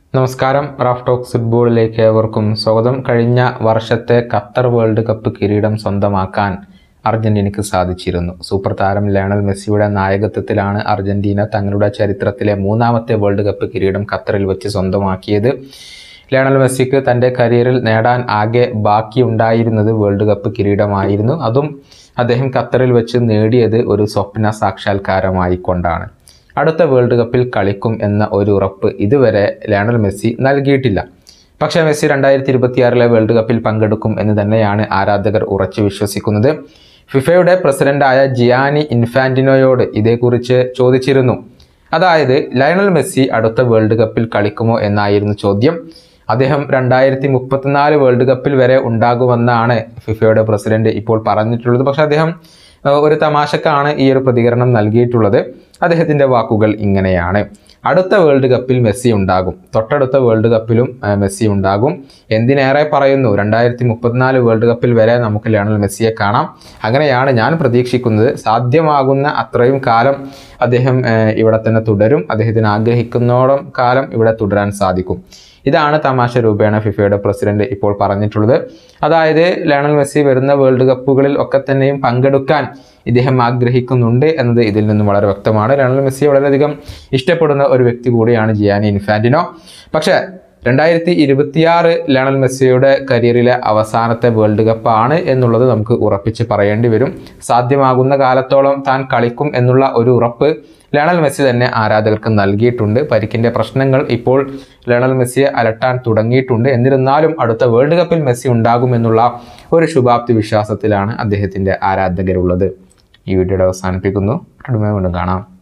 നമസ്കാരം Raf talks ഫുട്ബോളിലേക്ക് ഏവർക്കും സ്വാഗതം കഴിഞ്ഞ വർഷത്തെ ഖത്തർ വേൾഡ് കപ്പ് കിരീടം സ്വന്തമാക്കാൻ അർജന്റീനയ്ക്ക് സാധിച്ചിരുന്നു സൂപ്പർ താരം ലയണൽ മെസ്സിയുടെ നായകത്വത്തിലാണ് അർജന്റീന തങ്ങളുടെ ചരിത്രത്തിലെ മൂന്നാമത്തെ വേൾഡ് കപ്പ് കിരീടം ഖത്തറിൽ വെച്ച് സ്വന്തമാക്കിയത് ലയണൽ മെസ്സിക്ക് തൻ്റെ കരിയറിൽ നേടാൻ ആകെ ബാക്കിയുണ്ടായിരുന്നത് വേൾഡ് കപ്പ് കിരീടമായിരുന്നു അതും അദ്ദേഹം ഖത്തറിൽ വെച്ച് നേടിയത് ഒരു സ്വപ്ന സാക്ഷാത്കാരമായിക്കൊണ്ടാണ് അടുത്ത വേൾഡ് കപ്പിൽ കളിക്കും എന്ന ഒരു ഉറപ്പ് ഇതുവരെ ലയണൽ മെസ്സി നൽകിയിട്ടില്ല പക്ഷേ മെസ്സി രണ്ടായിരത്തി ഇരുപത്തിയാറിലെ വേൾഡ് കപ്പിൽ പങ്കെടുക്കും എന്ന് തന്നെയാണ് ആരാധകർ ഉറച്ചു വിശ്വസിക്കുന്നത് ഫിഫയുടെ പ്രസിഡന്റായ ജിയാനി ഇൻഫാന്റിനോയോട് ഇതേക്കുറിച്ച് ചോദിച്ചിരുന്നു അതായത് ലയണൽ മെസ്സി അടുത്ത വേൾഡ് കപ്പിൽ കളിക്കുമോ എന്നായിരുന്നു ചോദ്യം അദ്ദേഹം രണ്ടായിരത്തി മുപ്പത്തിനാല് വേൾഡ് കപ്പിൽ വരെ ഉണ്ടാകുമെന്നാണ് ഫിഫയുടെ പ്രസിഡന്റ് ഇപ്പോൾ പറഞ്ഞിട്ടുള്ളത് പക്ഷെ അദ്ദേഹം ഏഹ്, ഒരു തമാശക്കാണ് ഈ ഒരു പ്രതികരണം നൽകിയിട്ടുള്ളത് അദ്ദേഹത്തിന്റെ വാക്കുകൾ ഇങ്ങനെയാണ് അടുത്ത വേൾഡ് കപ്പിൽ മെസ്സി ഉണ്ടാകും തൊട്ടടുത്ത വേൾഡ് കപ്പിലും ഏഹ്, മെസ്സി ഉണ്ടാകും എന്തിനേറെ പറയുന്നു രണ്ടായിരത്തി മുപ്പത്തിനാല് വേൾഡ് കപ്പിൽ വരെ നമുക്ക് ലയണൽ മെസ്സിയെ കാണാം അങ്ങനെയാണ് ഞാൻ പ്രതീക്ഷിക്കുന്നത് സാധ്യമാകുന്ന അത്രയും കാലം അദ്ദേഹം ഏഹ്, ഇവിടെ തന്നെ തുടരും അദ്ദേഹത്തിന് ആഗ്രഹിക്കുന്നോളം കാലം ഇവിടെ തുടരാൻ സാധിക്കും ഇതാണ് തമാശ രൂപേണ ഫിഫയുടെ പ്രസിഡന്റ് ഇപ്പോൾ പറഞ്ഞിട്ടുള്ളത് അതായത് ലയണൽ മെസ്സി വരുന്ന വേൾഡ് കപ്പുകളിൽ ഒക്കെ തന്നെയും പങ്കെടുക്കാൻ ഇദ്ദേഹം ആഗ്രഹിക്കുന്നുണ്ട് എന്നത് ഇതിൽ നിന്നും വളരെ വ്യക്തമാണ് ലയണൽ മെസ്സിയെ വളരെയധികം ഇഷ്ടപ്പെടുന്ന ഒരു വ്യക്തി കൂടിയാണ് ജിയാനി ഇൻഫാന്റിനോ പക്ഷേ രണ്ടായിരത്തി ഇരുപത്തിയാറ് ലയണൽ മെസ്സിയുടെ കരിയറിലെ അവസാനത്തെ വേൾഡ് കപ്പ് ആണ് എന്നുള്ളത് നമുക്ക് ഉറപ്പിച്ച് പറയേണ്ടി വരും സാധ്യമാകുന്ന കാലത്തോളം താൻ കളിക്കും എന്നുള്ള ഒരു ഉറപ്പ് ലയണൽ മെസ്സി തന്നെ ആരാധകർക്ക് നൽകിയിട്ടുണ്ട് പരിക്കിന്റെ പ്രശ്നങ്ങൾ ഇപ്പോൾ ലയണൽ മെസ്സിയെ അലട്ടാൻ തുടങ്ങിയിട്ടുണ്ട് എന്നിരുന്നാലും അടുത്ത വേൾഡ് കപ്പിൽ മെസ്സി ഉണ്ടാകുമെന്നുള്ള ഒരു ശുഭാപ്തി വിശ്വാസത്തിലാണ് അദ്ദേഹത്തിന്റെ ആരാധകരുള്ളത് ഈ വീഡിയോയുടെ അവസാനിപ്പിക്കുന്നു വീണ്ടും കാണാം